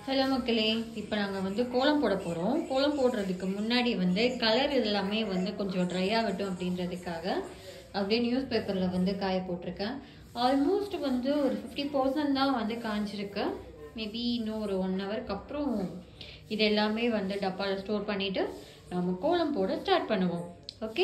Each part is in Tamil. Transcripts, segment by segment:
ஹலோ மக்களே இப்போ நாங்கள் வந்து கோலம் போட போகிறோம் கோலம் போடுறதுக்கு முன்னாடி வந்து கலர் எல்லாமே வந்து கொஞ்சம் ட்ரை ஆகட்டும் அப்படின்றதுக்காக அப்படியே நியூஸ் பேப்பரில் வந்து காய போட்டிருக்கேன் ஆல்மோஸ்ட் வந்து ஒரு ஃபிஃப்டி பர்சன்ட் தான் வந்து காய்ச்சிருக்கு மேபி இன்னும் ஒரு ஒன் ஹவருக்கு அப்புறம் இது எல்லாமே வந்து டப்பாவில் ஸ்டோர் பண்ணிவிட்டு நம்ம கோலம் போட ஸ்டார்ட் பண்ணுவோம் ஓகே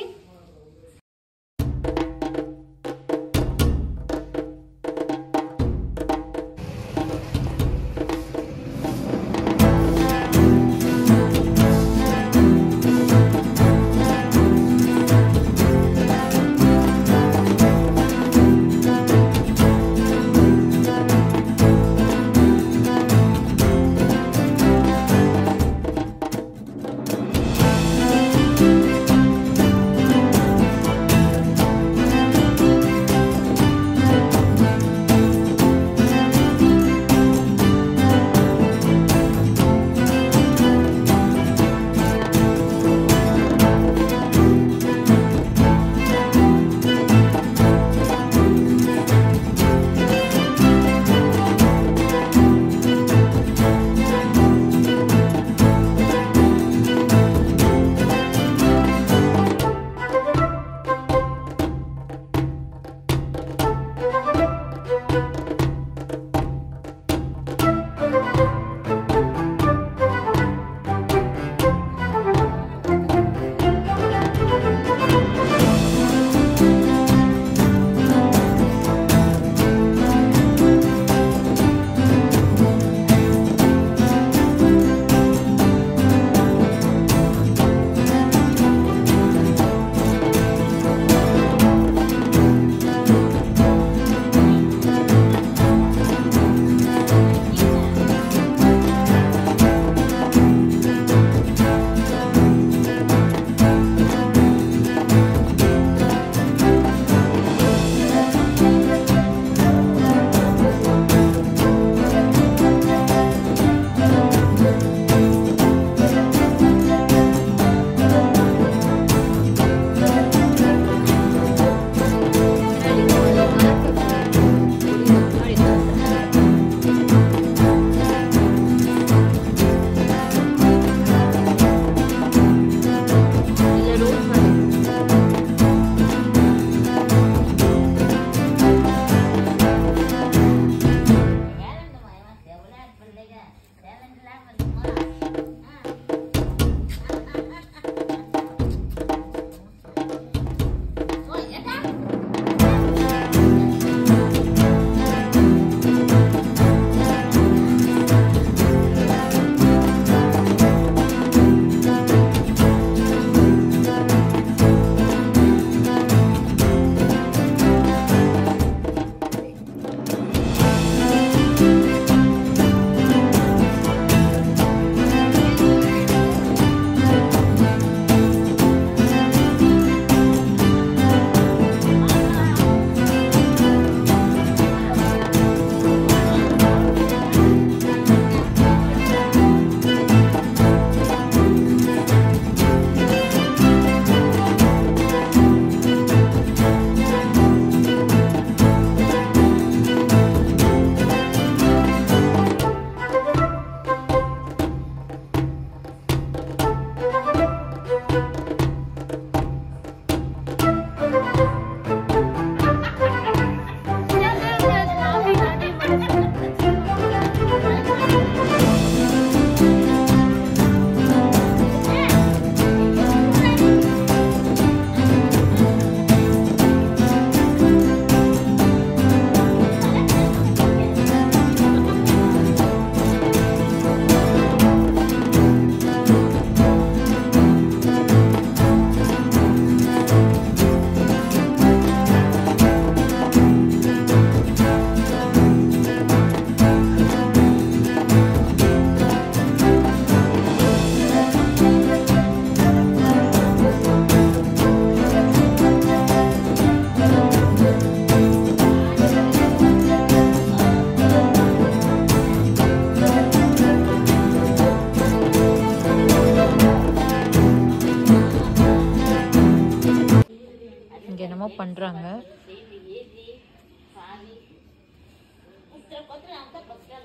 என்னமோ பண்ணுறாங்க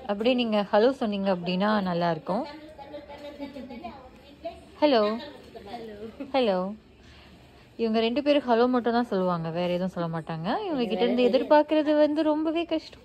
அப்படியே நீங்கள் ஹலோ சொன்னீங்க அப்படின்னா நல்லா இருக்கும் ஹலோ ஹலோ இவங்க ரெண்டு பேரும் ஹலோ மட்டும் தான் சொல்லுவாங்க வேற எதுவும் சொல்ல மாட்டாங்க இவங்க கிட்ட இருந்து எதிர்பார்க்கறது வந்து ரொம்பவே கஷ்டம்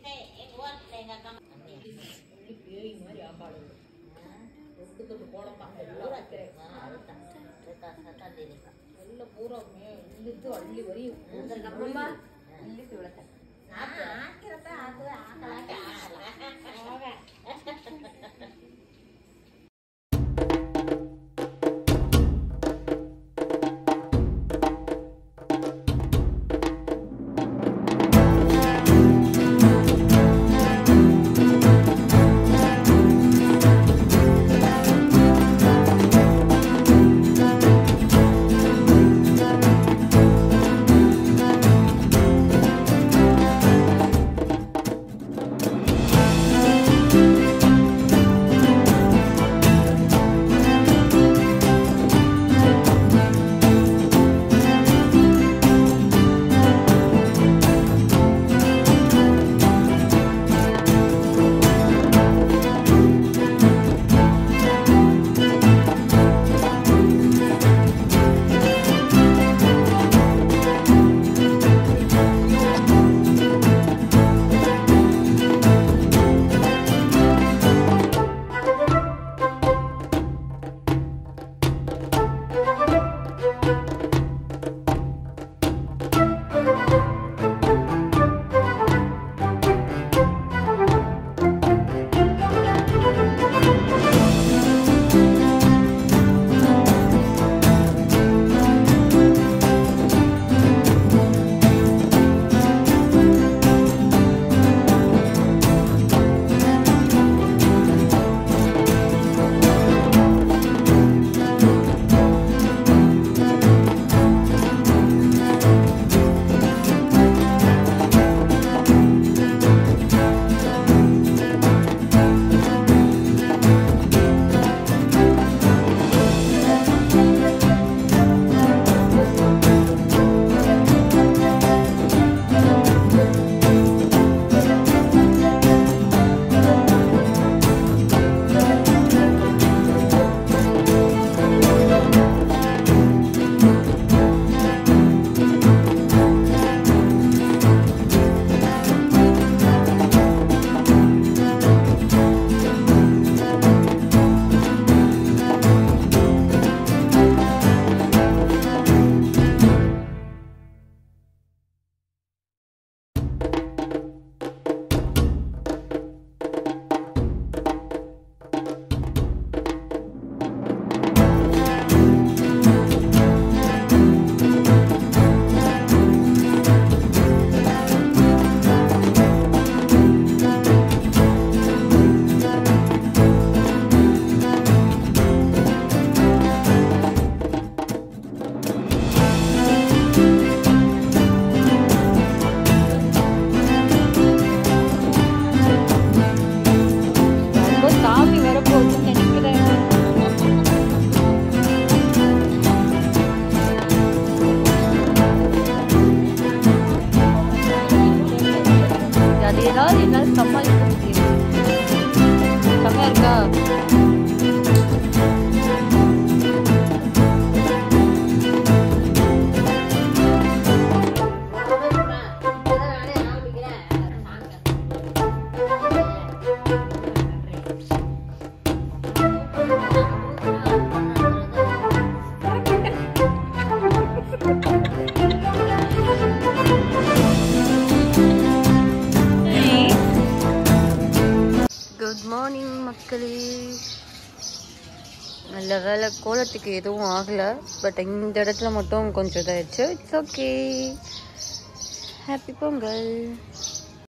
ரொம்ப சாமி வரப்போகுதுன்னு நினைக்கிறேன் அது ஏதாவது என்னால் சமாளிக்க முடியும் செம்மையா இருக்கா குட் மார்னிங் மக்களே நல்ல வேலை கோலத்துக்கு எதுவும் ஆகலை பட் இந்த இடத்துல மட்டும் கொஞ்சம் இதாகிடுச்சு இட்ஸ் ஓகே ஹாப்பி பொங்கல்